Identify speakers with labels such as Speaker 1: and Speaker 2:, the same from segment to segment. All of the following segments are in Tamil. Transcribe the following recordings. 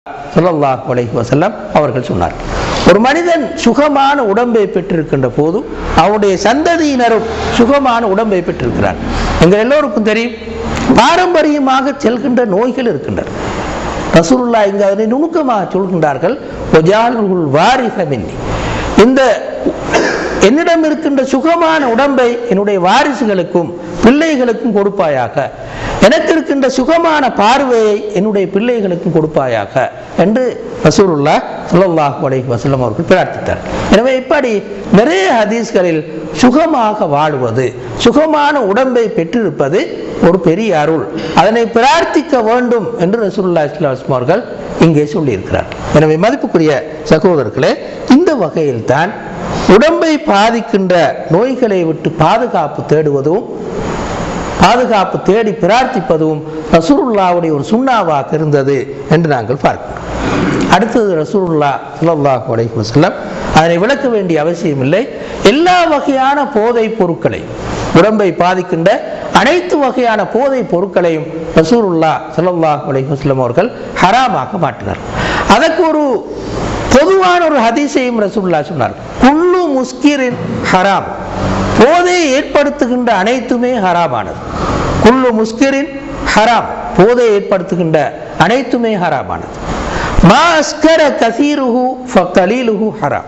Speaker 1: ஸல்லல்லாஹு அலைஹி வஸல்லம் அவர்கள் சொன்னார் ஒரு மனிதன் சுகமான உடம்பை பெற்றிருக்கின்ற போது அவருடைய சந்ததியினரும் சுகமான உடம்பை பெற்றிருக்கிறார் எங்கள் எல்லோருக்கும் தெரியும் பாரம்பரியமாக செல்கின்ற நோய்கள் இருக்கின்றன ரசூலுல்லாஹ் இங்கு அதனை நுணுக்கமாக சொல்கின்றார்கள் ஒஜாலுல் வாரிச மின்னி இந்த என்னிடம் இருக்கின்ற சுகமான உடம்பை என்னுடைய வாரிசுகளுக்கும் பிள்ளைகளுக்கும் கொடுப்பாயாக எனக்கு இருக்கின்ற சுகமான பார்வையை என்னுடைய பிள்ளைகளுக்கும் கொடுப்பாயாக என்று ரசூலுல்லா ஸல்லல்லாஹு அலைஹி வஸல்லம் அவர்கள் பிரார்த்தித்தார் எனவே இப்படி நிறைய ஹதீஸ்களில் சுகமாக வாழுவது சுகமான உடம்பை பெற்றிருப்பது ஒரு பெரிய அருள் அதனை பிரார்த்திக்க வேண்டும் என்று ரசூலுல்லாஹி ஸல்லல்லாஹு அலைஹி வஸல்லம் அவர்கள் இங்கே சொல்லியிருக்கிறார் எனவே மதிப்புக்குரிய சகோதரர்களே இந்த வகையில் தான் உடம்பை பாதிக்கின்ற நோய்களை விட்டு பாதுகாப்பு தேடுவதும் பாதுகாப்பு தேடி பிரார்த்திப்பதும் ரசூலுல்லாவுடைய ஒரு சுண்ணாவாக இருந்தது என்று நாங்கள் பார்க்கிறோம் அடுத்தது ரசூலுல்லா ஸல்லல்லாஹு அலைஹி வஸல்லம் அதனை விளக்க வேண்டிய அவசியம் இல்லை எல்லா வகையான போதைப் பொருட்களை உடம்பை பாதிக்கின்ற அனைத்து வகையான போதைப் பொருட்களையும் ரசூலுல்லா ஸல்லல்லாஹு அலைஹி வஸல்லம் அவர்கள் ஹராமாக மாற்றினார் அதற்கு ஒரு பொதுவான ஒரு ஹதீஸையும் ரசூலுல்லா சொன்னார் குல்லு முஸ்கிரின் ஹராம் போதையை ஏற்படுத்துகின்ற அனைத்துமே ஹராமானது குல்லு முஸ்கிரின் ஹராம் போதையை ஏற்படுத்துகின்ற அனைத்துமே ஹராமானது மா அஸ்கர கசீருஹு ஃபகலீலுஹு ஹராம்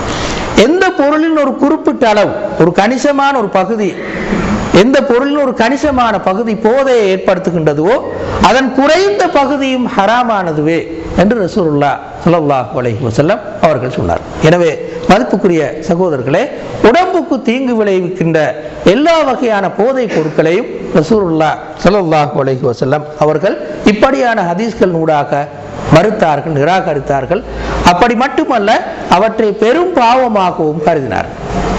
Speaker 1: எந்த பொருளின் ஒரு குறிப்பிட்ட அளவு ஒரு கணிசமான ஒரு பகுதி எந்த பொருளின் ஒரு கணிசமான பகுதி போதையை ஏற்படுத்துகின்றதுவோ அதன் குறைந்த பகுதியும் ஹராமானதுவே என்று ரசூலுல்லா ஸல்லல்லாஹு அலைஹி வஸல்லம் அவர்கள் சொன்னார் எனவே மதிப்புக்குரிய சகோதரர்களே உடம்புக்கு தீங்கு விளைவிக்கின்ற எல்லா வகையான போதைப் பொருட்களையும் ரசூலுல்லா ஸல்லல்லாஹு அலைஹி வஸல்லம் அவர்கள் இப்படியான ஹதீஸ்கள் ஊடாக மறுத்தார்கள் நிராகரித்தார்கள் அப்படி மட்டுமல்ல அவற்றை பெரும் பாவமாகவும் கருதினார்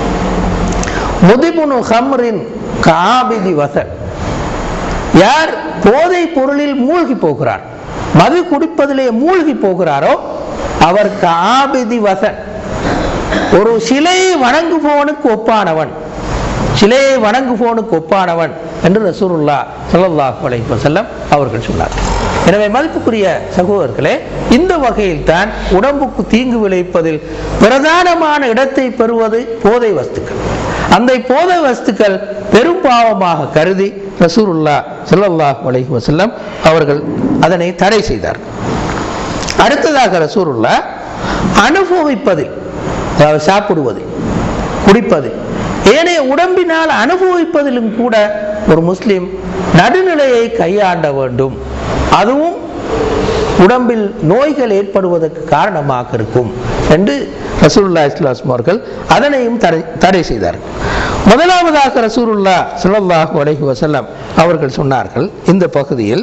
Speaker 1: முதிபுனு ஹம்ரின் காபிதி வசன் யார் போதை பொருளில் மூழ்கி போகிறார் மது குடிப்பதிலே மூழ்கி போகிறாரோ அவர் காபிதி வசன் ஒரு சிலையை வணங்குபவனுக்கு ஒப்பானவன் சிலையை வணங்குபவனுக்கு ஒப்பானவன் என்று ரசூலுல்லா ஸல்லல்லாஹு அலைஹி வஸல்லம் அவர்கள் சொன்னார் எனவே மதிப்புக்குரிய சகோதரர்களே இந்த வகையில் தான் உடம்புக்கு தீங்கு விளைவிப்பதில் பிரதானமான இடத்தை பெறுவது போதை வஸ்துக்கள் அந்த போதை வஸ்துக்கள் பெரும் பாவமாக கருதி ரசூலுல்லா ஸல்லல்லாஹு அலைஹி வஸல்லம் அவர்கள் அதனை தடை செய்தார் அடுத்ததாக ரசூலுல்லா அனுபவிப்பதில் அதாவது சாப்பிடுவது குடிப்பது ஏனைய உடம்பினால் அனுபவிப்பதிலும் கூட ஒரு முஸ்லிம் நடுநிலையை கையாண்ட வேண்டும் அதுவும் உடம்பில் நோய்கள் ஏற்படுவதற்கு காரணமாக இருக்கும் என்று ரசூலுல்லா இஸ்லாம் அவர்கள் அதனையும் தடை தடை செய்தார்கள் முதலாவதாக ரசூலுல்லா ஸல்லல்லாஹு அலைஹி வஸல்லம் அவர்கள் சொன்னார்கள் இந்த பகுதியில்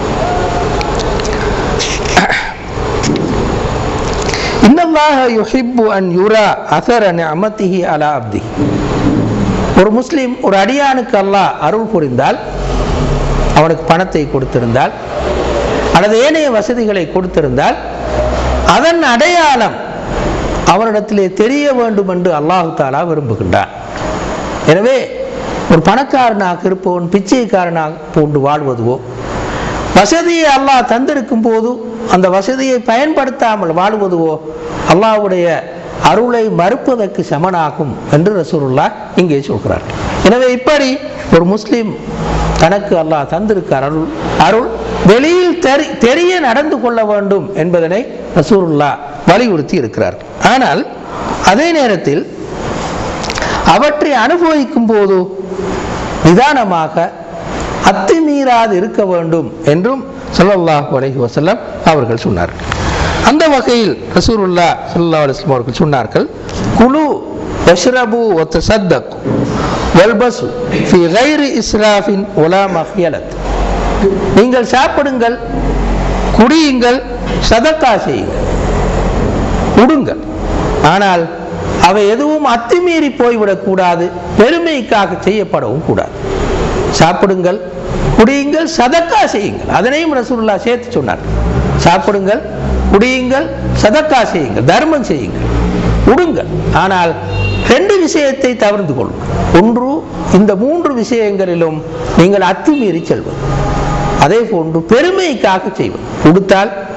Speaker 1: இன்னல்லாஹ யுஹிப்பு அன் யுரா அசர நிஅமத்திஹி அலா அப்தி ஒரு முஸ்லிம் ஒரு அடியானுக்கு அல்லாஹ் அருள் புரிந்தால் அவனுக்கு பணத்தை கொடுத்திருந்தால் அல்லது ஏனைய வசதிகளை கொடுத்திருந்தால் அதன் அடையாளம் அவரிடத்திலே தெரிய வேண்டும் என்று அல்லாஹு தாலா விரும்புகின்றான் எனவே ஒரு பணக்காரனாக இருப்பவன் பிச்சைக்காரனாக போன்று வாழ்வதுவோ வசதியை அல்லாஹ் தந்திருக்கும் போது அந்த வசதியை பயன்படுத்தாமல் வாழ்வதுவோ அல்லாஹ்வுடைய அருளை மறுப்பதற்கு சமனாகும் என்று ரசூலுல்லா இங்கே சொல்கிறார் எனவே இப்படி ஒரு முஸ்லிம் தனக்கு அல்லாஹ் தந்திருக்கார் அருள் அருள் வெளியில் தெரி தெரிய நடந்து கொள்ள வேண்டும் என்பதனை ரசூலுல்லா வலியுறுத்தி இருக்கிறார் ஆனால் அதே நேரத்தில் அவற்றை அனுபவிக்கும் போது நிதானமாக அத்துமீறாது இருக்க வேண்டும் என்றும் ஸல்லல்லாஹு அலைஹி வஸல்லம் அவர்கள் சொன்னார்கள் அந்த வகையில் ரசூலுல்லா ஸல்லல்லாஹு அலைஹி வஸல்லம் அவர்கள் சொன்னார்கள் குலு வஷ்ரபு வத்தசத்தகு வல்பசு ஃபி கைரி இஸ்ராஃபின் ஒலா மஃபியலத் நீங்கள் சாப்பிடுங்கள் குடியுங்கள் சதக்கா செய்யுங்கள் உடுங்கள் ஆனால் அவை எதுவும் அத்துமீறி போய்விடக் கூடாது பெருமைக்காக செய்யப்படவும் கூடாது சாப்பிடுங்கள் குடியுங்கள் சதக்கா செய்யுங்கள் அதனையும் ரசூலுல்லா சேர்த்து சொன்னார் சாப்பிடுங்கள் குடியுங்கள் சதக்கா செய்யுங்கள் தர்மம் செய்யுங்கள் உடுங்கள் ஆனால் ரெண்டு விஷயத்தை தவிர்த்து கொள்ளுங்கள் ஒன்று இந்த மூன்று விஷயங்களிலும் நீங்கள் அத்துமீறி செல்வது அதே போன்று பெருமைக்காக செய்வது உடுத்தால்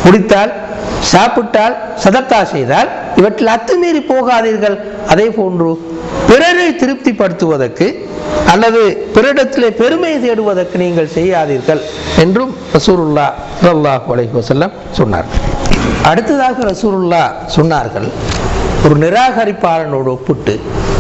Speaker 1: குடித்தால் சாப்பிட்டால் சதக்கா செய்தால் இவற்றில் அத்துமீறி போகாதீர்கள் அதே போன்று பிறரை திருப்திப்படுத்துவதற்கு அல்லது பிறரிடத்திலே பெருமை தேடுவதற்கு நீங்கள் செய்யாதீர்கள் என்றும் ரசூலுல்லா ஸல்லல்லாஹு அலைஹி வஸல்லம் சொன்னார் அடுத்ததாக ரசூலுல்லா சொன்னார்கள் ஒரு நிராகரிப்பாளனோடு ஒப்பிட்டு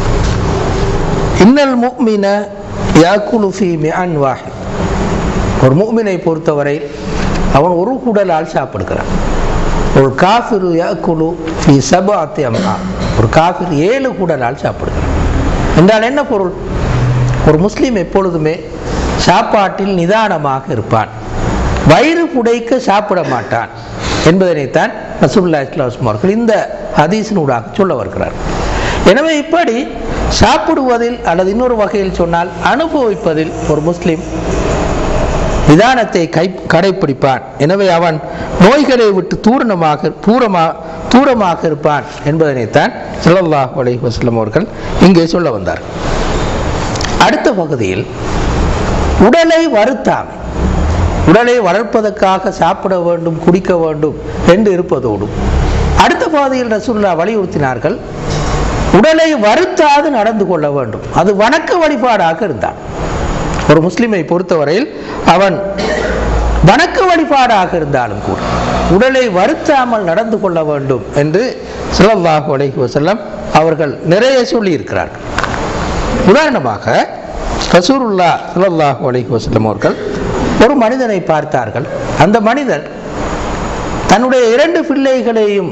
Speaker 1: இன்னல் முக்மின யாக்குலு ஃபீ மிஅன் வாஹித் ஒரு முக்மினை பொறுத்தவரை அவன் ஒரு குடலால் சாப்பிடுகிறான் ஒரு காஃபிரு யாக்குலு ஃபீ சபாத்தி அம்மா ஒரு காஃபிர் ஏழு குடலால் சாப்பிடுகிறான் என்றால் என்ன பொருள் ஒரு முஸ்லீம் எப்பொழுதுமே சாப்பாட்டில் நிதானமாக இருப்பான் வயிறு புடைக்க சாப்பிட மாட்டான் என்பதனைத்தான் ரசூல்லா இஸ்லாம் அவர்கள் இந்த ஹதீஸினூடாக சொல்ல வருகிறார் எனவே இப்படி சாப்பிடுவதில் அல்லது இன்னொரு வகையில் சொன்னால் அனுபவிப்பதில் ஒரு முஸ்லிம் நிதானத்தை கை கடைப்பிடிப்பான் எனவே அவன் நோய்களை விட்டு தூரணமாக தூரமா தூரமாக இருப்பான் என்பதனைத்தான் ஸல்லல்லாஹு அலைஹி வஸல்லம் அவர்கள் இங்கே சொல்ல வந்தார் அடுத்த பகுதியில் உடலை வருத்தாமை உடலை வளர்ப்பதற்காக சாப்பிட வேண்டும் குடிக்க வேண்டும் என்று இருப்பதோடும் அடுத்த பாதையில் ரசூல்லா வலியுறுத்தினார்கள் உடலை வருத்தாது நடந்து கொள்ள வேண்டும் அது வணக்க வழிபாடாக இருந்தான் ஒரு முஸ்லிமை பொறுத்தவரையில் அவன் வணக்க வழிபாடாக இருந்தாலும் கூட உடலை வருத்தாமல் நடந்து கொள்ள வேண்டும் என்று ஸல்லல்லாஹு அலைஹி வஸல்லம் அவர்கள் நிறைய சொல்லியிருக்கிறார்கள் உதாரணமாக ரசூருல்லா ஸல்லல்லாஹு அலைஹி வஸல்லம் அவர்கள் ஒரு மனிதனை பார்த்தார்கள் அந்த மனிதன் தன்னுடைய இரண்டு பிள்ளைகளையும்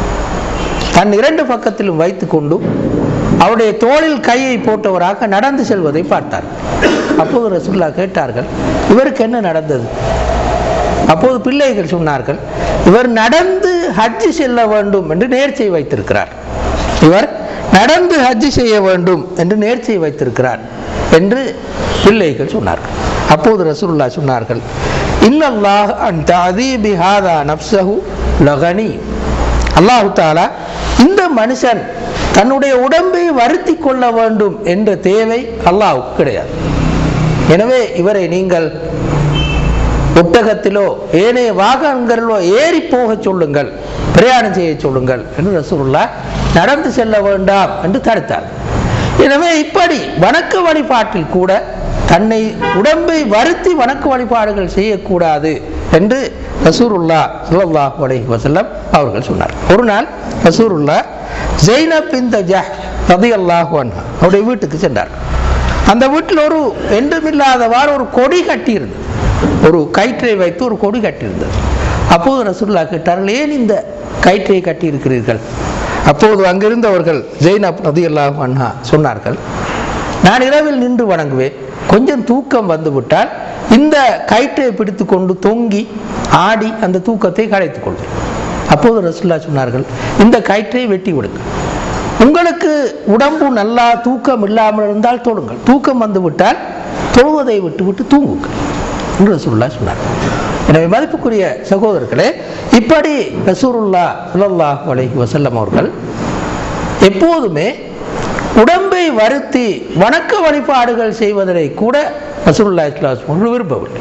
Speaker 1: தன் இரண்டு பக்கத்திலும் வைத்துக்கொண்டு அவருடைய தோளில் கையை போட்டவராக நடந்து செல்வதை பார்த்தார் அப்போது ரசூல்லா கேட்டார்கள் இவருக்கு என்ன நடந்தது அப்போது பிள்ளைகள் சொன்னார்கள் இவர் நடந்து ஹஜ்ஜி செல்ல வேண்டும் என்று நேர்ச்சை வைத்திருக்கிறார் இவர் நடந்து ஹஜ்ஜி செய்ய வேண்டும் என்று நேர்ச்சை வைத்திருக்கிறார் என்று பிள்ளைகள் சொன்னார்கள் அப்போது ரசூலுல்லா சொன்னார்கள் இல்லல்லாஹ் அன் தஅதீபி ஹாதா நஃப்ஸஹு லகனி அல்லாஹு தாலா இந்த மனுஷன் தன்னுடைய உடம்பை வருத்தி கொள்ள வேண்டும் என்ற தேவை அல்லாஹ்வுக்கு கிடையாது எனவே இவரை நீங்கள் ஒட்டகத்திலோ ஏனைய வாகனங்களிலோ ஏறி போகச் சொல்லுங்கள் பிரயாணம் செய்ய சொல்லுங்கள் என்று ரசூலுல்லா நடந்து செல்ல வேண்டாம் என்று தடுத்தார் எனவே இப்படி வணக்க வழிபாட்டில் கூட தன்னை உடம்பை வருத்தி வணக்க வழிபாடுகள் செய்யக்கூடாது என்று ரசூருல்லா ஸல்லல்லாஹு அலைஹி வஸல்லம் அவர்கள் சொன்னார் ஒரு நாள் ரசூருல்லா ஜெய்னப் இந்த ஜஹ் ரதியல்லாஹு அன்ஹா அவருடைய வீட்டுக்கு சென்றார் அந்த வீட்டில் ஒரு என்றுமில்லாதவாறு ஒரு கொடி கட்டியிருந்தது ஒரு கயிற்றை வைத்து ஒரு கொடி கட்டியிருந்தது அப்போது ரசூல்லா கேட்டார்கள் ஏன் இந்த கயிற்றை கட்டி இருக்கிறீர்கள் அப்போது அங்கிருந்தவர்கள் ஜெய்னப் ரதியல்லாஹு அன்ஹா சொன்னார்கள் நான் இரவில் நின்று வணங்குவேன் கொஞ்சம் தூக்கம் வந்துவிட்டால் இந்த கயிற்றை பிடித்து கொண்டு தொங்கி ஆடி அந்த தூக்கத்தை கலைத்துக் கொள்வேன் அப்போது ரசுல்லா சொன்னார்கள் இந்த கயிற்றை வெட்டி விடுங்க உங்களுக்கு உடம்பு நல்லா தூக்கம் இல்லாமல் இருந்தால் தொழுங்கள் தூக்கம் வந்து விட்டால் தொழுவதை விட்டு விட்டு தூங்குங்கள் என்று ரசூலுல்லா சொன்னார் எனவே மதிப்புக்குரிய சகோதரர்களே இப்படி ரசூருல்லா ஸல்லல்லாஹு அலைஹி வஸல்லம் அவர்கள் எப்போதுமே உடம்பை வருத்தி வணக்க வழிபாடுகள் செய்வதனை கூட ரசூலுல்லாஹி ஸல்லல்லாஹு அலைஹி வஸல்லம் விரும்பவில்லை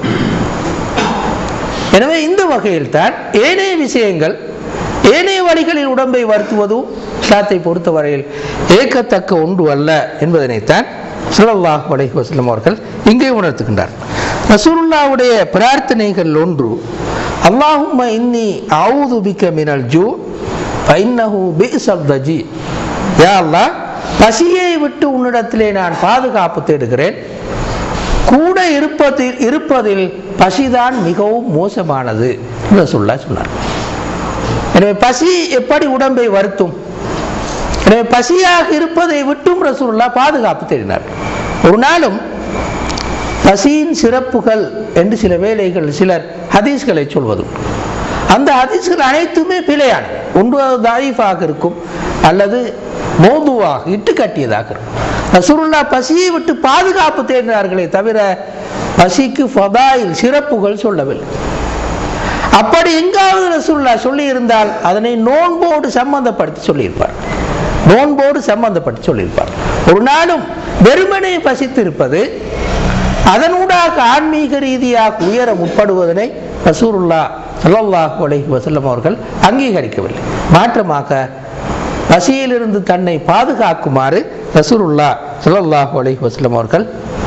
Speaker 1: எனவே இந்த வகையில் தான் ஏனைய விஷயங்கள் ஏனைய வழிகளில் உடம்பை வருத்துவதும் இஸ்லாத்தை பொறுத்தவரையில் ஏற்கத்தக்க ஒன்று அல்ல என்பதனைத்தான் ஸல்லல்லாஹு அலைஹி வஸல்லம் அவர்கள் இங்கே உணர்த்துகின்றார் ரசூலுல்லாவுடைய பிரார்த்தனைகள் ஒன்று அல்லாஹும்ம இன்னி அவுது பிக்க மினல் ஜூ ஃபைன்னஹு பிஸல் தஜி யா அல்லாஹ் பசியை விட்டு உன்னிடத்திலே நான் பாதுகாப்பு தேடுகிறேன் கூட இருப்பதில் இருப்பதில் பசிதான் மிகவும் மோசமானது என்று சொல்ல சொன்னார் எனவே பசி எப்படி உடம்பை வருத்தும் எனவே பசியாக இருப்பதை விட்டும் ரசூலுல்லா பாதுகாப்பு தேடினார் ஒரு நாளும் பசியின் சிறப்புகள் என்று சில வேளைகள் சிலர் ஹதீஸ்களை சொல்வது அந்த ஹதீஸ்கள் அனைத்துமே பிழையான ஒன்று தாயிஃபாக இருக்கும் அல்லது மோதுவாக இட்டு கட்டியதாக இருக்கும் ரசூலுல்லா பசியை விட்டு பாதுகாப்பு தேடினார்களே தவிர பசிக்கு ஃபதாயில் சிறப்புகள் சொல்லவில்லை அப்படி எங்காவது ரசூல்லா சொல்லி இருந்தால் அதனை நோன்போடு சம்பந்தப்படுத்தி சொல்லியிருப்பார் நோன்போடு சம்பந்தப்பட்டு சொல்லியிருப்பார் ஒரு நாளும் வெறுமனே பசித்து இருப்பது அதனூடாக ஆன்மீக ரீதியாக உயர முற்படுவதனை ரசூருல்லா ஸல்லல்லாஹு அலைஹி வஸல்லம் அவர்கள் அங்கீகரிக்கவில்லை மாற்றமாக பசியிலிருந்து தன்னை பாதுகாக்குமாறு ரசூலுல்லா ஸல்லல்லாஹு அலைஹி வஸல்லம் அவர்கள்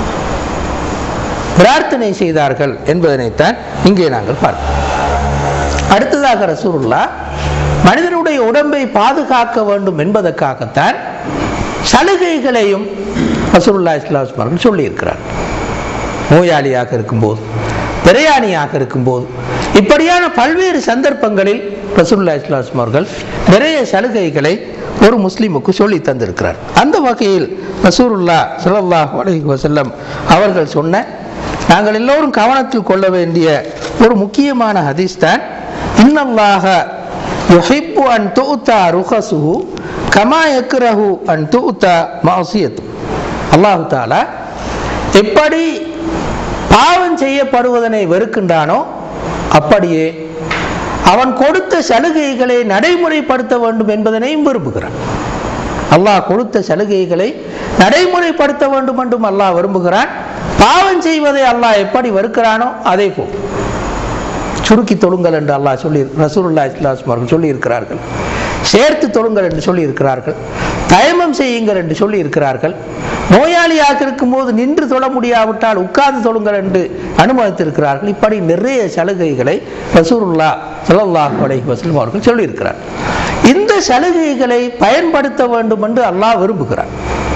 Speaker 1: பிரார்த்தனை செய்தார்கள் என்பதனைத்தான் இங்கே நாங்கள் பார்க்கிறோம் அடுத்ததாக ரசூலுல்லா மனிதனுடைய உடம்பை பாதுகாக்க வேண்டும் என்பதற்காகத்தான் சலுகைகளையும் ரசூலுல்லா இஸ்லாம் அவர்கள் சொல்லியிருக்கிறார் நோயாளியாக இருக்கும்போது பிரயாணியாக இருக்கும்போது இப்படியான பல்வேறு சந்தர்ப்பங்களில் ரசூலுல்லா இஸ்லாம் அவர்கள் நிறைய சலுகைகளை ஒரு முஸ்லிமுக்கு சொல்லி தந்திருக்கிறார் அந்த வகையில் ரசூலுல்லா ஸல்லல்லாஹு அலைஹி வஸல்லம் அவர்கள் சொன்ன நாங்கள் எல்லோரும் கவனத்தில் கொள்ள வேண்டிய ஒரு முக்கியமான ஹதீஸ் தான் இன்னல்லாஹ யுஹிப்பு அன் துஉத்தா ருஹசுஹு கமா யக்ரஹு அன் துஉத்தா மஅசியத்து அல்லாஹ் தஆலா எப்படி பாவம் செய்யப்படுவதனை வெறுக்கின்றானோ அப்படியே அவன் கொடுத்த சலுகைகளை நடைமுறைப்படுத்த வேண்டும் என்பதனையும் விரும்புகிறான் அல்லாஹ் கொடுத்த சலுகைகளை நடைமுறைப்படுத்த வேண்டும் என்றும் அல்லாஹ் விரும்புகிறான் பாவம் செய்வதை அல்லாஹ் எப்படி வெறுக்கிறானோ அதே போல் சுருக்கி தொழுங்கள் என்று அல்லாஹ் சொல்லி ரசூலுல்லா இஸ்லாம் அவர்கள் சொல்லி இருக்கிறார்கள் சேர்த்து தொழுங்கள் என்று சொல்லி இருக்கிறார்கள் தயமம் செய்யுங்கள் என்று சொல்லி இருக்கிறார்கள் நோயாளியாக இருக்கும்போது நின்று தொழ முடியாவிட்டால் உட்கார்ந்து தொழுங்கள் என்று அனுமதித்திருக்கிறார்கள் இப்படி நிறைய சலுகைகளை ரசூலுல்லா ஸல்லல்லாஹு அலைஹி வஸல்லம் அவர்கள் சொல்லியிருக்கிறார் இந்த சலுகைகளை பயன்படுத்த வேண்டும் என்று அல்லாஹ் விரும்புகிறார்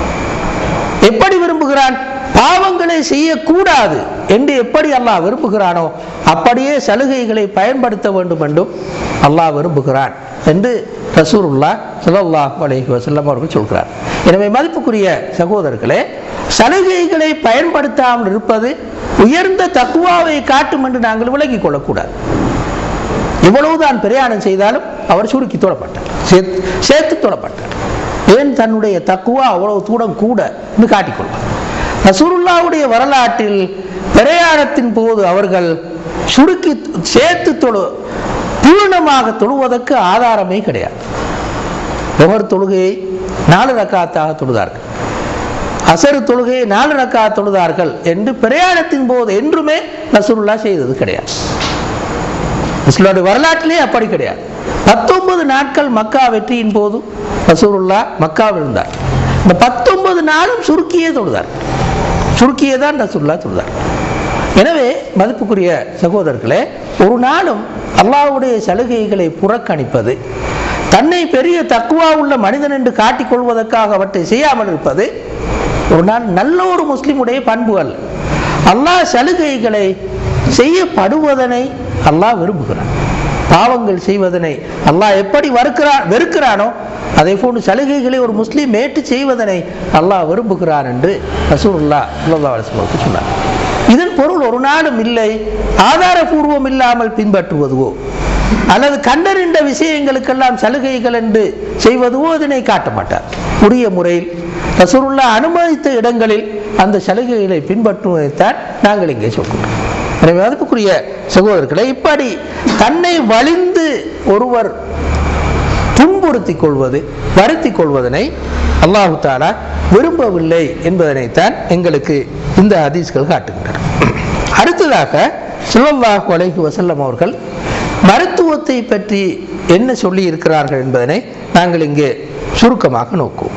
Speaker 1: எப்படி விரும்புகிறான் பாவங்களை செய்யக்கூடாது என்று எப்படி அல்லாஹ் விரும்புகிறானோ அப்படியே சலுகைகளை பயன்படுத்த வேண்டும் என்றும் அல்லாஹ் விரும்புகிறான் என்று ரசூலுல்லா ஸல்லல்லாஹு அலைஹி வஸல்லம் அவர்கள் சொல்கிறார் எனவே மதிப்புக்குரிய சகோதரர்களே சலுகைகளை பயன்படுத்தாமல் இருப்பது உயர்ந்த தக்குவாவை காட்டும் என்று நாங்கள் விலகிக் கொள்ளக்கூடாது எவ்வளவுதான் பிரயாணம் செய்தாலும் அவர் சுருக்கி தொடப்பட்டார் சேர்த்து சேர்த்து தொடப்பட்டார் ஏன் தன்னுடைய தக்குவா அவ்வளவு தூரம் கூட என்று காட்டிக்கொள்வார் ரசூலுல்லாவுடைய வரலாற்றில் பிரயாணத்தின் போது அவர்கள் சுருக்கி சேர்த்து தொழு பூர்ணமாக தொழுவதற்கு ஆதாரமே கிடையாது ஒவ்வொரு தொழுகையை நாலு ரக்காத்தாக தொழுதார்கள் அசரு தொழுகையை நாலு ரக்கா தொழுதார்கள் என்று பிரயாணத்தின் போது என்றுமே ரசூலுல்லா செய்தது கிடையாது இஸ்லாமுடைய வரலாற்றிலே அப்படி கிடையாது பத்தொன்பது நாட்கள் மக்கா வெற்றியின் போது ரசூலுல்லா மக்காவில் இருந்தார் இந்த பத்தொன்பது நாளும் சுருக்கியே தொழுதார் சுருக்கியே தான் ரசூலுல்லா தொழுதார் எனவே மதிப்புக்குரிய சகோதரர்களே ஒரு நாளும் அல்லாஹ்வுடைய சலுகைகளை புறக்கணிப்பது தன்னை பெரிய தக்குவா உள்ள மனிதன் என்று காட்டிக் கொள்வதற்காக அவற்றை செய்யாமல் இருப்பது ஒரு நாள் நல்ல ஒரு முஸ்லிமுடைய பண்பு அல்ல அல்லாஹ் சலுகைகளை செய்யப்படுவதனை அல்லாஹ் விரும்புகிறான் பாவங்கள் செய்வதனை அல்லாஹ் எப்படி வறுக்கிறான் வெறுக்கிறானோ அதே போன்று சலுகைகளை ஒரு முஸ்லீம் ஏற்று செய்வதனை அல்லாஹ் விரும்புகிறான் என்று ரசூலுல்லா ஸல்லல்லாஹு அலைஹி வஸல்லம் சொன்னார் இதன் பொருள் ஒரு நாளும் இல்லை ஆதாரபூர்வம் இல்லாமல் பின்பற்றுவதுவோ அல்லது கண்டறிந்த விஷயங்களுக்கெல்லாம் சலுகைகள் என்று செய்வதுவோ இதனை காட்ட மாட்டார் உரிய முறையில் ரசூலுல்லா அனுமதித்த இடங்களில் அந்த சலுகைகளை பின்பற்றுவதைத்தான் நாங்கள் இங்கே சொல்கிறோம் எனவே அதுக்குரிய சகோதரர்களை இப்படி தன்னை வலிந்து ஒருவர் துன்புறுத்திக் கொள்வது வருத்திக் கொள்வதனை அல்லாஹு தாலா விரும்பவில்லை என்பதனைத்தான் எங்களுக்கு இந்த ஹதீஸ்கள் காட்டுகின்றன அடுத்ததாக ஸல்லல்லாஹு அலைஹி வஸல்லம் அவர்கள் மருத்துவத்தை பற்றி என்ன சொல்லி இருக்கிறார்கள் என்பதனை நாங்கள் இங்கே சுருக்கமாக நோக்குவோம்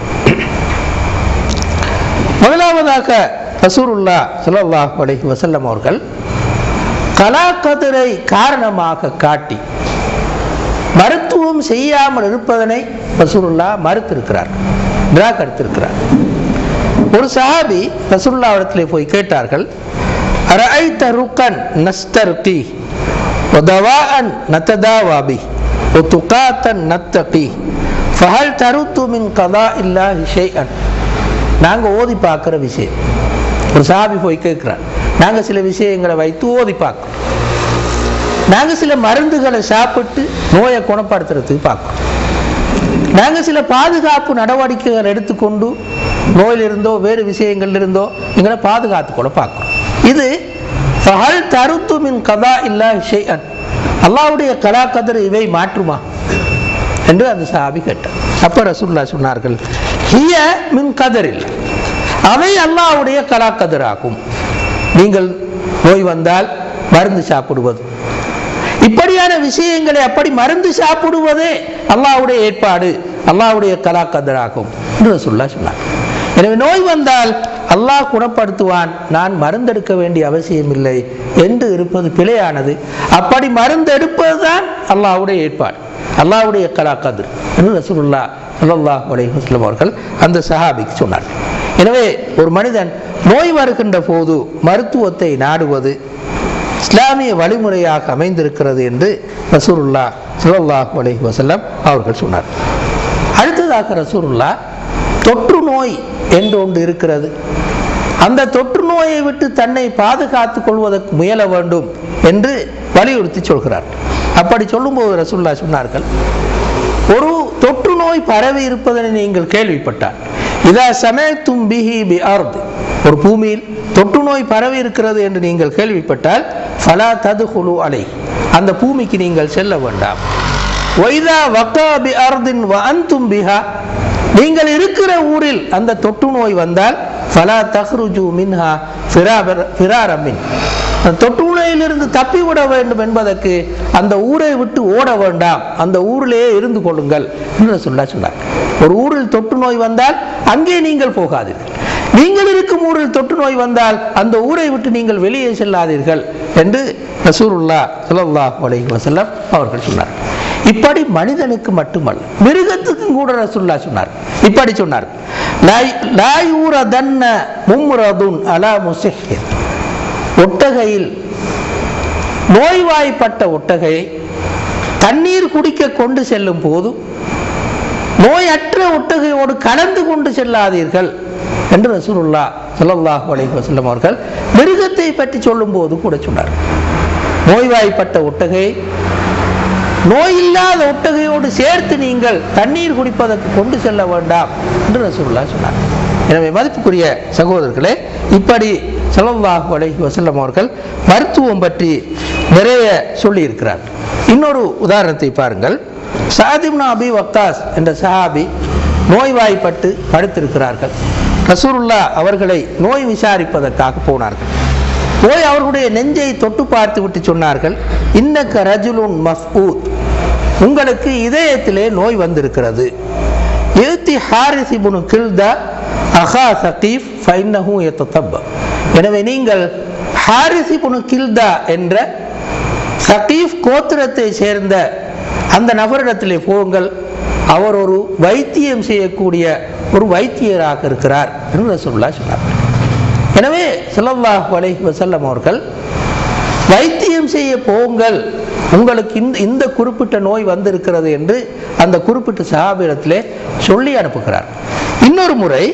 Speaker 1: முதலாவதாக ரசூலுல்லா ஸல்லல்லாஹு அலைஹி வஸல்லம் அவர்கள் கலாக்கதிரை காரணமாக காட்டி மருத்துவம் செய்யாமல் இருப்பதனை ரசூலுல்லா மறுத்திருக்கிறார் நிராகரித்திருக்கிறார் ஒரு சஹாபி ரசூலுல்லா இடத்திலே போய் கேட்டார்கள் அரஐத்த ருக்கன் நஸ்தர்கி ودواء نتداوى به وتقاتا نتقي فهل ترد من قضاء الله شيئا நாங்க ஓதி பார்க்குற விஷயம் ஒரு சாபி போய் கேட்குறான் நாங்க சில விஷயங்களை வைத்து ஓதி பார்க்கிறோம் நாங்க சில மருந்துகளை சாப்பிட்டு நோயை குணப்படுத்துறதுக்கு பார்க்கிறோம் நாங்க சில பாதுகாப்பு நடவடிக்கைகள் எடுத்துக்கொண்டு நோயிலிருந்தோ வேறு விஷயங்கள்ல இருந்தோ எங்களை பாதுகாத்து கொள்ள பார்க்கிறோம் இது ஃபஹல் தருத்து மின் கதா இல்லா ஷைஅன் அல்லாஹ்வுடைய கலா கதர் இவை மாற்றுமா என்று அந்த சாபி கேட்டார் அப்ப ரசூல்லா சொன்னார்கள் ஹிய மின் கதரில் அவை அல்லாஹ்வுடைய கலா கதராகும் நீங்கள் நோய் வந்தால் மருந்து சாப்பிடுவது இப்படியான விஷயங்களை அப்படி மருந்து சாப்பிடுவதே அல்லாஹ்வுடைய ஏற்பாடு அல்லாஹ்வுடைய கலாக்கதராகும் என்று சொல்லா சொன்னார் எனவே நோய் வந்தால் அல்லாஹ் குணப்படுத்துவான் நான் மருந்தெடுக்க வேண்டிய அவசியம் இல்லை என்று இருப்பது பிழையானது அப்படி மருந்தெடுப்பது தான் அல்லாஹ்வுடைய ஏற்பாடு அல்லாஹ்வுடைய கலாக்கதிர் என்று ரசூலுல்லாஹ் ஸல்லல்லாஹு அலைஹி வஸல்லம் அவர்கள் அந்த சஹாபிக்கு சொன்னார் எனவே ஒரு மனிதன் நோய் வருகின்ற போது மருத்துவத்தை நாடுவது இஸ்லாமிய வழிமுறையாக அமைந்திருக்கிறது என்று ரசூலுல்லா ஸல்லல்லாஹு அலைஹி வஸல்லம் அவர்கள் சொன்னார் அடுத்ததாக ரசூலுல்லா தொற்று நோய் என்று ஒன்று இருக்கிறது அந்த தொற்று நோயை விட்டு தன்னை பாதுகாத்துக் கொள்வதற்கு முயல வேண்டும் என்று வலியுறுத்தி சொல்கிறார் அப்படி சொல்லும்போது ரசூல்லா சொன்னார்கள் ஒரு தொற்று நோய் பரவி இருப்பதனை நீங்கள் கேள்விப்பட்டால் இதா சமயத்தும் பிஹி பி அர்த் ஒரு பூமியில் தொற்று நோய் பரவி இருக்கிறது என்று நீங்கள் கேள்விப்பட்டால் ஃபலா ததுகுலு அலை அந்த பூமிக்கு நீங்கள் செல்ல வேண்டாம் ஒய்தா வக்கா பி அர்தின் வ அன்தும் பிஹா நீங்கள் இருக்கிற ஊரில் அந்த தொற்று நோய் வந்தால் ஃபலா தஹ்ருஜு மின்ஹா ஃபிராபர் ஃபிராரமின் அந்த தொற்று நோயிலிருந்து தப்பிவிட வேண்டும் என்பதற்கு அந்த ஊரை விட்டு ஓட வேண்டாம் அந்த ஊரிலேயே இருந்து கொள்ளுங்கள் என்று சொல்ல சொன்னார் ஒரு ஊரில் தொற்று நோய் வந்தால் அங்கே நீங்கள் போகாதீர்கள் நீங்கள் இருக்கும் ஊரில் தொற்று நோய் வந்தால் அந்த ஊரை விட்டு நீங்கள் வெளியே செல்லாதீர்கள் என்று ரசூலுல்லா ஸல்லல்லாஹு அலைஹி வஸல்லம் அவர்கள் சொன்னார் இப்படி மனிதனுக்கு மட்டுமல்ல மிருகத்துக்கும் கூட ரசூல்லா சொன்னார் இப்படி சொன்னார் "லா- லா யூரதன்ன மும்ரதுன் அலா முஸிஹின்." ஒட்டகையில் நோய்வாய்ப்பட்ட ஒட்டகையை தண்ணீர் குடிக்க கொண்டு செல்லும் போது நோயற்ற ஒட்டகையோடு கலந்து கொண்டு செல்லாதீர்கள் என்று ரசூலுல்லா ஸல்லல்லாஹு அலைஹி வஸல்லம் அவர்கள் மிருகத்தை பற்றி சொல்லும்போது கூட சொன்னார் நோய்வாய்ப்பட்ட ஒட்டகையை நோய் இல்லாத ஒட்டகையோடு சேர்த்து நீங்கள் தண்ணீர் குடிப்பதற்கு கொண்டு செல்ல வேண்டாம் என்று ரசூலுல்லாஹ் சொன்னார் எனவே மதிப்புக்குரிய சகோதரர்களே இப்படி ஸல்லல்லாஹு அலைஹி வஸல்லம் அவர்கள் மருத்துவம் பற்றி நிறைய சொல்லியிருக்கிறார் இன்னொரு உதாரணத்தை பாருங்கள் சாதிப்னா அபி வக்காஸ் என்ற சஹாபி நோய்வாய்ப்பட்டு படுத்திருக்கிறார்கள் ரசூலுல்லா அவர்களை நோய் விசாரிப்பதற்காக போனார்கள் போய் அவர்களுடைய நெஞ்சை தொட்டு பார்த்து விட்டு சொன்னார்கள் இன்னக்க ரஜுலுன் மஃபூத் உங்களுக்கு இதயத்திலே நோய் வந்திருக்கிறது எழுத்தி ஹாரிஸ் இப்னு கில்தா அஹா சகீஃப் ஃபைன்னஹு யத்தத்தப்ப எனவே நீங்கள் ஹாரிஸ் இப்னு கில்தா என்ற சகீஃப் கோத்திரத்தை சேர்ந்த அந்த நபரிடத்திலே போங்கள் அவர் ஒரு வைத்தியம் செய்யக்கூடிய ஒரு வைத்தியராக இருக்கிறார் என்று ரசூலுல்லாஹ் சொன்னார் எனவே ஸல்லல்லாஹு அலைஹி வஸல்லம் அவர்கள் வைத்தியம் செய்ய போங்கள் உங்களுக்கு இந்த இந்த குறிப்பிட்ட நோய் வந்திருக்கிறது என்று அந்த குறிப்பிட்ட சஹாபிடத்திலே சொல்லி அனுப்புகிறார் இன்னொரு முறை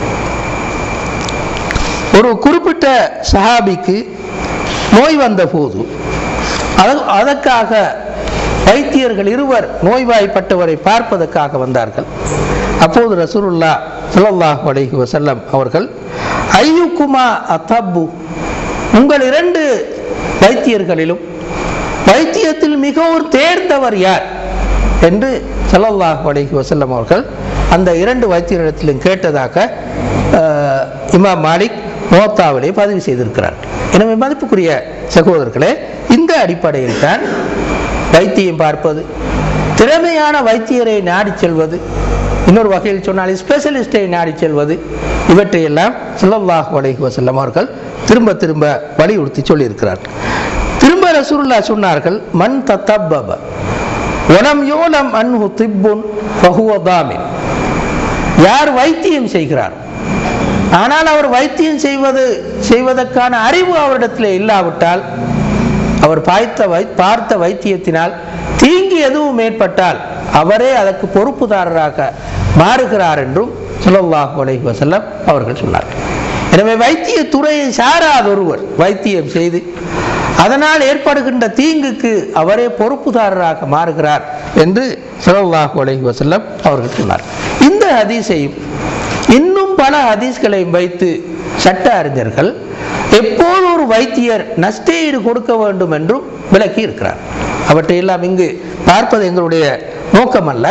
Speaker 1: ஒரு குறிப்பிட்ட சஹாபிக்கு நோய் வந்த போது அது- அதற்காக வைத்தியர்கள் இருவர் நோய்வாய்ப்பட்டவரை பார்ப்பதற்காக வந்தார்கள் அப்போது ரசூலுல்லா ஸல்லல்லாஹு அலைஹி வஸல்லம் அவர்கள் ஐயுக்குமா அத்தப்பு உங்கள் இரண்டு வைத்தியர்களிலும் வைத்தியத்தில் மிகவும் தேர்ந்தவர் யார் என்று ஸல்லல்லாஹு அலைஹி வஸல்லம் அவர்கள் அந்த இரண்டு வைத்தியரிடத்திலும் கேட்டதாக அஹ், இமாம் மாலிக் மோத்தாவிலே பதிவு செய்திருக்கிறார் எனவே மதிப்புக்குரிய சகோதரர்களே இந்த அடிப்படையில் தான் வைத்தியம் பார்ப்பது திறமையான வைத்தியரை நாடிச் செல்வது இன்னொரு வகையில் சொன்னால் ஸ்பெஷலிஸ்டை நாடிச் செல்வது இவற்றையெல்லாம் ஸல்லல்லாஹு அலைஹி வஸல்லம் அவர்கள் திரும்ப திரும்ப வலியுறுத்தி சொல்லியிருக்கிறார்கள் திரும்ப ரசூலுல்லாஹ் சொன்னார்கள் மன் தத்தப்பப வனம் யோலம் அன்ஹு திப்புன் ஃபஹுவ தாமின் யார் வைத்தியம் செய்கிறார் ஆனால் அவர் வைத்தியம் செய்வது செய்வதற்கான அறிவு அவரிடத்தில் இல்லாவிட்டால் அவர் பார்த்த வை பார்த்த வைத்தியத்தினால் தீங்கு எதுவும் ஏற்பட்டால் அவரே அதற்கு பொறுப்புதாரராக மாறுகிறார் என்றும் ஸல்லல்லாஹு அலைஹி வஸல்லம் அவர்கள் சொன்னார்கள் எனவே வைத்திய துறையை சாராத ஒருவர் வைத்தியம் செய்து அதனால் ஏற்படுகின்ற தீங்குக்கு அவரே பொறுப்புதாரராக மாறுகிறார் என்று ஸல்லல்லாஹு அலைஹி வஸல்லம் அவர்கள் சொன்னார் இந்த ஹதீஸையும் இன்னும் பல ஹதீஸ்களையும் வைத்து சட்ட அறிஞர்கள் எப்போது ஒரு வைத்தியர் நஷ்டஈடு கொடுக்க வேண்டும் என்றும் விளக்கி இருக்கிறார் அவற்றையெல்லாம் இங்கு பார்ப்பது எங்களுடைய நோக்கமல்ல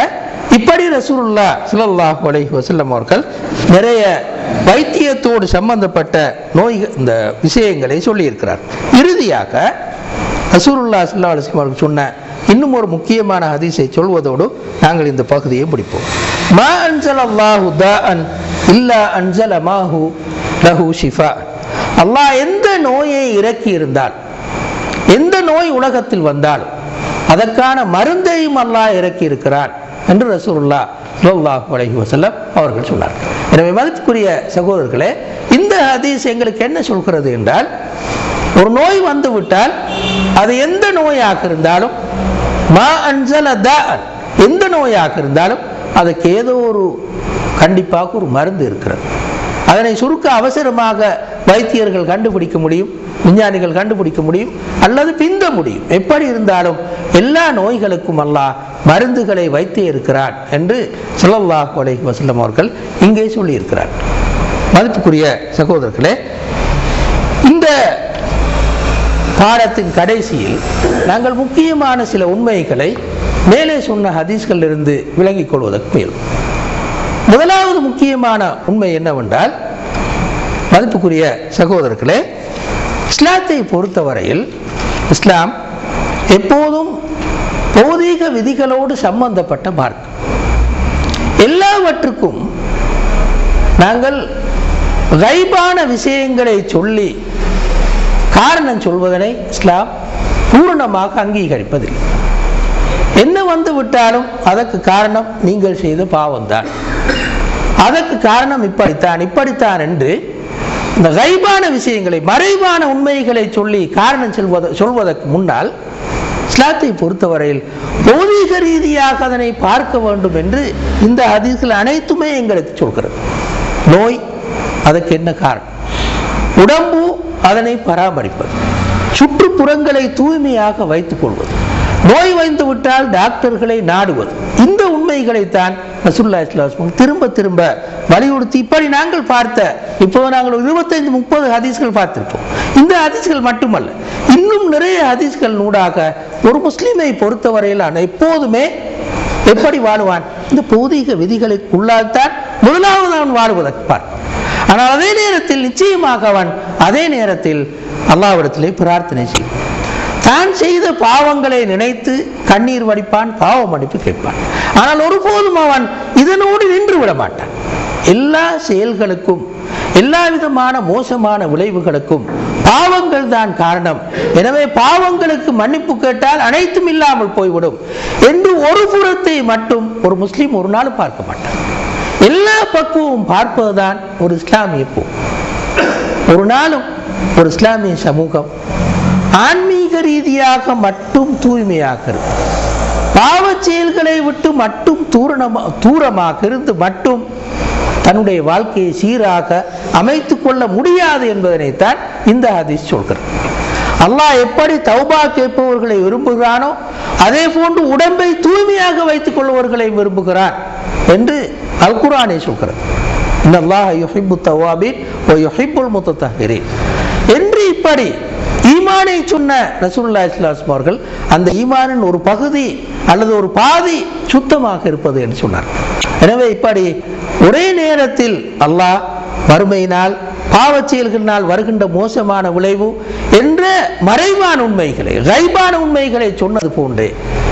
Speaker 1: இப்படி ரசூலுல்லா ஸல்லல்லாஹு அலைஹி வஸல்லம் அவர்கள் நிறைய வைத்தியத்தோடு சம்பந்தப்பட்ட நோய் இந்த விஷயங்களை சொல்லியிருக்கிறார் இறுதியாக ரசூலுல்லா ஸல்லல்லாஹு அலைஹி வஸல்லம் அவர்கள் சொன்ன இன்னும் ஒரு முக்கியமான ஹதீஸை சொல்வதோடு நாங்கள் இந்த பகுதியை முடிப்போம் மா அன்சலல்லாஹு தாஅன் இல்லா அன்சல மாஹு லஹு ஷிஃபா அல்லாஹ் எந்த நோயை இறக்கி இருந்தால் எந்த நோய் உலகத்தில் வந்தாலும் அதற்கான மருந்தையும் அல்லாஹ் இறக்கி இருக்கிறான் என்று ரசூலுல்லா ஸல்லல்லாஹு அலைஹி வஸல்லம் அவர்கள் சொன்னார் எனவே மதிப்புக்குரிய சகோதரர்களே இந்த ஹதீஸ் எங்களுக்கு என்ன சொல்கிறது என்றால் ஒரு நோய் வந்து விட்டால் அது எந்த நோயாக இருந்தாலும் மா அன்சல தாஅன் எந்த நோயாக இருந்தாலும் அதுக்கு ஏதோ ஒரு கண்டிப்பாக ஒரு மருந்து இருக்கிறது அதனை சுருக்க அவசரமாக வைத்தியர்கள் கண்டுபிடிக்க முடியும் விஞ்ஞானிகள் கண்டுபிடிக்க முடியும் அல்லது பிந்த முடியும் எப்படி இருந்தாலும் எல்லா நோய்களுக்கும் அல்லாஹ் மருந்துகளை வைத்தே இருக்கிறான் என்று ஸல்லல்லாஹு அலைஹி வஸல்லம் அவர்கள் இங்கே சொல்லியிருக்கிறார் மதிப்புக்குரிய சகோதரர்களே இந்த பாடத்தின் கடைசியில் நாங்கள் முக்கியமான சில உண்மைகளை மேலே சொன்ன ஹதீஸ்களில் இருந்து விளங்கிக் கொள்வதற்கு முயலும் முதலாவது முக்கியமான உண்மை என்னவென்றால் மதிப்புக்குரிய சகோதரர்களே இஸ்லாத்தை பொறுத்தவரையில் இஸ்லாம் எப்போதும் பௌதீக விதிகளோடு சம்பந்தப்பட்ட மார்க்கம் எல்லாவற்றுக்கும் நாங்கள் கைபான விஷயங்களை சொல்லி காரணம் சொல்வதனை இஸ்லாம் பூரணமாக அங்கீகரிப்பதில்லை என்ன வந்து விட்டாலும் அதற்கு காரணம் நீங்கள் செய்த பாவம்தான் அதற்கு காரணம் இப்படித்தான் இப்படித்தான் என்று இந்த கைபான விஷயங்களை மறைவான உண்மைகளை சொல்லி காரணம் சொல்வத சொல்வதற்கு முன்னால் இஸ்லாத்தை பொறுத்தவரையில் பௌதீக ரீதியாக அதனை பார்க்க வேண்டும் என்று இந்த ஹதீஸ்கள் அனைத்துமே எங்களுக்கு சொல்கிறது நோய் அதற்கு என்ன காரணம் உடம்பு அதனை பராமரிப்பது சுற்றுப்புறங்களை தூய்மையாக வைத்துக் கொள்வது நோய் வந்து விட்டால் டாக்டர்களை நாடுவது இந்த உண்மைகளைத்தான் ரசூல்லா இஸ்லாம் திரும்ப திரும்ப வலியுறுத்தி இப்படி நாங்கள் பார்த்த இப்போ நாங்கள் ஒரு இருபத்தைந்து முப்பது ஹதீஸ்கள் பார்த்திருப்போம் இந்த ஹதீஸ்கள் மட்டுமல்ல இன்னும் நிறைய ஹதீஸ்கள் நூடாக ஒரு முஸ்லிமை பொறுத்தவரையில் எப்போதுமே எப்படி வாழுவான் இந்த பௌதீக விதிகளுக்கு உள்ளால்தான் முதலாவது அவன் வாழ்வதற்கு பார்ப்பான் ஆனால் அதே நேரத்தில் நிச்சயமாக அவன் அதே நேரத்தில் அல்லாவிடத்திலே பிரார்த்தனை செய்வான் தான் செய்த பாவங்களை நினைத்து கண்ணீர் வடிப்பான் பாவ மன்னிப்பு கேட்பான் ஆனால் ஒருபோதும் அவன் இதனோடு நின்று விட மாட்டான் எல்லா செயல்களுக்கும் எல்லா விதமான மோசமான விளைவுகளுக்கும் பாவங்கள் தான் காரணம் எனவே பாவங்களுக்கு மன்னிப்பு கேட்டால் அனைத்தும் இல்லாமல் போய்விடும் என்று ஒரு புறத்தை மட்டும் ஒரு முஸ்லீம் ஒரு நாள் பார்க்க மாட்டான் எல்லா பக்குவமும் பார்ப்பதுதான் ஒரு இஸ்லாமிய பூ ஒரு நாளும் ஒரு இஸ்லாமிய சமூகம் ஆன்மீக ரீதியாக மட்டும் தூய்மையாக இருக்கும் பாவச் செயல்களை விட்டு மட்டும் தூரணமா தூரமாக இருந்து மட்டும் தன்னுடைய வாழ்க்கையை சீராக அமைத்துக் கொள்ள முடியாது என்பதனைத்தான் இந்த ஹதீஸ் சொல்கிறது அல்லாஹ் எப்படி தௌபா கேட்பவர்களை விரும்புகிறானோ அதே போன்று உடம்பை தூய்மையாக வைத்துக் கொள்பவர்களை விரும்புகிறான் என்று அல் குரானே சொல்கிறது இன்னல்லாஹ் யுஹிப்பு தவாபின் ஓ யுஹிப்புல் முத்தத்தஹிரீன் என்று இப்படி ஈமானை சொன்ன ரசூல்லா இஸ்லாம் அவர்கள் அந்த ஈமானின் ஒரு பகுதி அல்லது ஒரு பாதி சுத்தமாக இருப்பது என்று சொன்னார் எனவே இப்படி ஒரே நேரத்தில் அல்லாஹ் வறுமையினால் பாவச் செயல்களினால் வருகின்ற மோசமான விளைவு என்ற மறைவான உண்மைகளை கைபான உண்மைகளை சொன்னது போன்றே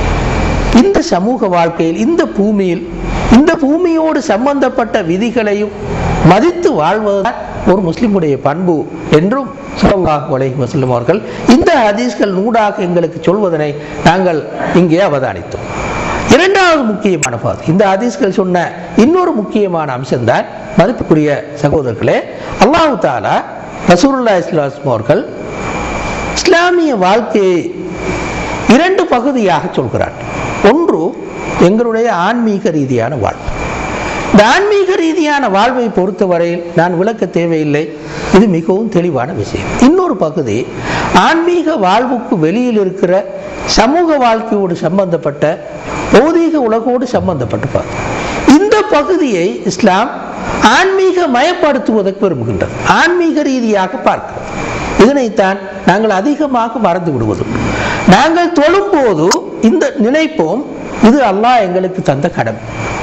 Speaker 1: இந்த சமூக வாழ்க்கையில் இந்த பூமியில் இந்த பூமியோடு சம்பந்தப்பட்ட விதிகளையும் மதித்து வாழ்வதுதான் ஒரு முஸ்லிமுடைய பண்பு என்றும் ஸல்லல்லாஹு அலைஹி வஸல்லம் அவர்கள் இந்த ஹதீஸ்கள் நூடாக எங்களுக்கு சொல்வதனை நாங்கள் இங்கே அவதானித்தோம் இரண்டாவது முக்கியமான பாது இந்த ஹதீஸ்கள் சொன்ன இன்னொரு முக்கியமான அம்சம்தான் மதிப்புக்குரிய சகோதரர்களே அல்லாஹு தாலா ரசூலுல்லா இஸ்லாம் அவர்கள் இஸ்லாமிய வாழ்க்கையை இரண்டு பகுதியாக சொல்கிறார் ஒன்று எங்களுடைய ஆன்மீக ரீதியான வாழ்வு இந்த ஆன்மீக ரீதியான வாழ்வை பொறுத்தவரையில் நான் விளக்க தேவையில்லை இது மிகவும் தெளிவான விஷயம் இன்னொரு பகுதி ஆன்மீக வாழ்வுக்கு வெளியில் இருக்கிற சமூக வாழ்க்கையோடு சம்பந்தப்பட்ட பௌதீக உலகோடு சம்பந்தப்பட்ட பகுதி இந்த பகுதியை இஸ்லாம் ஆன்மீக மயப்படுத்துவதற்கு விரும்புகின்றது ஆன்மீக ரீதியாக பார்க்கிறது இதனைத்தான் நாங்கள் அதிகமாக மறந்து விடுவதும் நாங்கள் தொழும்போது இந்த நினைப்போம் இது அல்லாஹ் எங்களுக்கு தந்த கடமை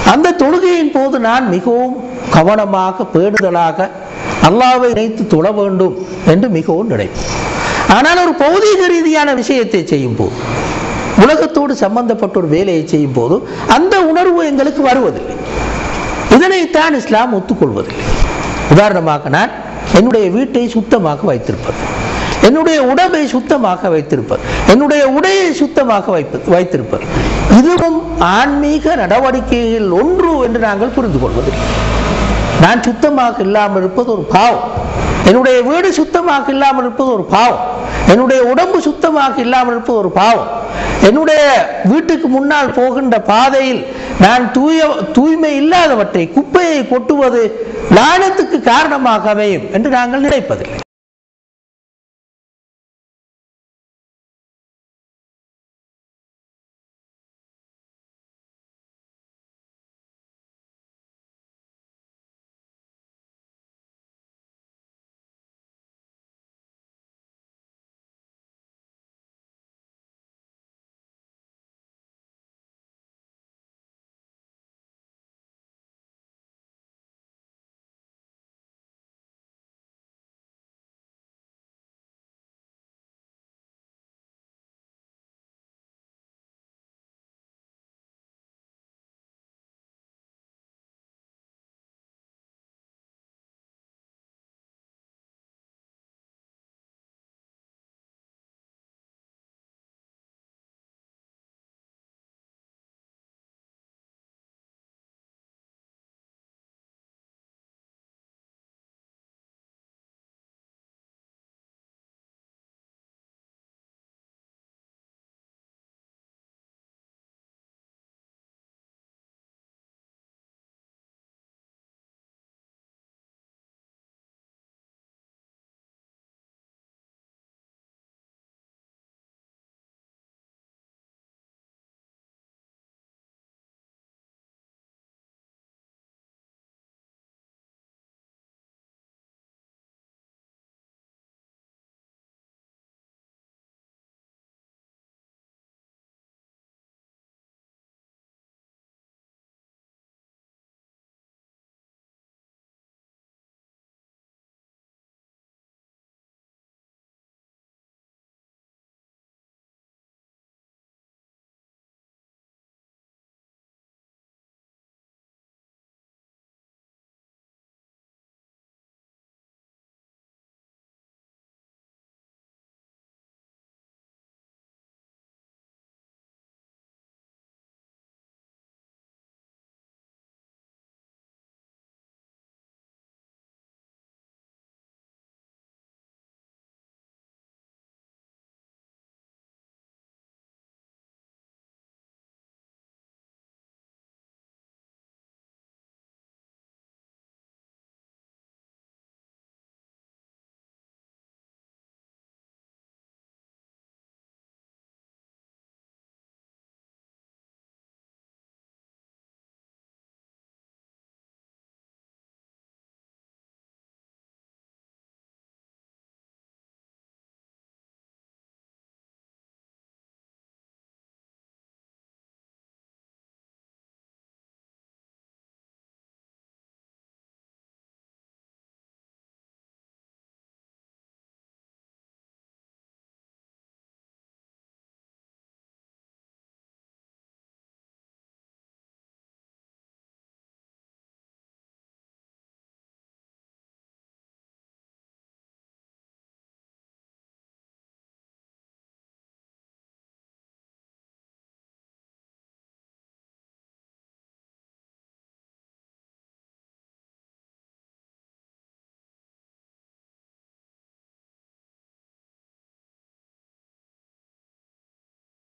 Speaker 1: அந்த தொழுகையின் போது நான் மிகவும் கவனமாக பேணுதலாக அல்லாவை நினைத்து தொழ வேண்டும் என்று மிகவும் நினைப்பேன் ஆனால் ஒரு பௌதீக ரீதியான விஷயத்தை செய்யும் போது உலகத்தோடு சம்பந்தப்பட்ட ஒரு வேலையை செய்யும் போது அந்த உணர்வு எங்களுக்கு வருவதில்லை இதனைத்தான் இஸ்லாம் ஒத்துக்கொள்வதில்லை உதாரணமாக நான் என்னுடைய வீட்டை சுத்தமாக வைத்திருப்பது என்னுடைய உடம்பை சுத்தமாக வைத்திருப்பது என்னுடைய உடையை சுத்தமாக வைப்பது வைத்திருப்பது இதுவும் ஆன்மீக நடவடிக்கைகள் ஒன்று என்று நாங்கள் புரிந்து கொள்வதில்லை நான் சுத்தமாக இல்லாமல் இருப்பது ஒரு பாவம் என்னுடைய வீடு சுத்தமாக இல்லாமல் இருப்பது ஒரு பாவம் என்னுடைய உடம்பு சுத்தமாக இல்லாமல் இருப்பது ஒரு பாவம் என்னுடைய வீட்டுக்கு முன்னால் போகின்ற பாதையில் நான் தூய தூய்மை இல்லாதவற்றை குப்பையை கொட்டுவது லானத்துக்கு காரணமாக அமையும் என்று நாங்கள் நினைப்பதில்லை